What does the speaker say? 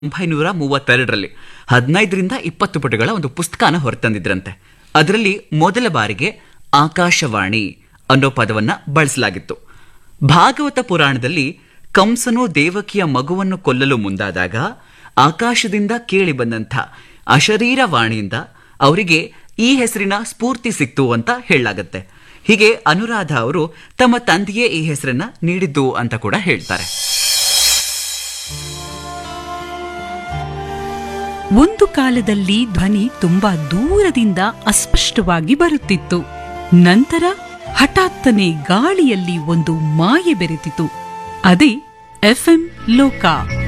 ಒಂಬೈನೂರ ಮೂವತ್ತೆರಡರಲ್ಲಿ ಹದಿನೈದರಿಂದ ಇಪ್ಪತ್ತು ಪುಟಗಳ ಒಂದು ಪುಸ್ತಕನ ಹೊರತಂದಿದ್ರಂತೆ ಅದರಲ್ಲಿ ಮೊದಲ ಬಾರಿಗೆ ಆಕಾಶವಾಣಿ ಅನ್ನೋ ಪದವನ್ನ ಬಳಸಲಾಗಿತ್ತು ಭಾಗವತ ಪುರಾಣದಲ್ಲಿ ಕಂಸನು ದೇವಕಿಯ ಮಗುವನ್ನು ಕೊಲ್ಲಲು ಮುಂದಾದಾಗ ಆಕಾಶದಿಂದ ಕೇಳಿ ಬಂದಂಥ ಅಶರೀರ ವಾಣಿಯಿಂದ ಅವರಿಗೆ ಈ ಹೆಸರಿನ ಸ್ಫೂರ್ತಿ ಸಿಕ್ತು ಅಂತ ಹೇಳಲಾಗತ್ತೆ ಹೀಗೆ ಅನುರಾಧ ಅವರು ತಮ್ಮ ತಂದೆಯೇ ಈ ಹೆಸರನ್ನ ನೀಡಿದ್ದು ಅಂತ ಕೂಡ ಹೇಳ್ತಾರೆ ಒಂದು ಕಾಲದಲ್ಲಿ ಧ್ವನಿ ತುಂಬಾ ದೂರದಿಂದ ಅಸ್ಪಷ್ಟವಾಗಿ ಬರುತ್ತಿತ್ತು ನಂತರ ಹಠಾತ್ತನೆ ಗಾಳಿಯಲ್ಲಿ ಒಂದು ಮಾಯೆ ಬೆರೆತಿತು ಅದೇ ಎಫ್ಎಂ ಲೋಕ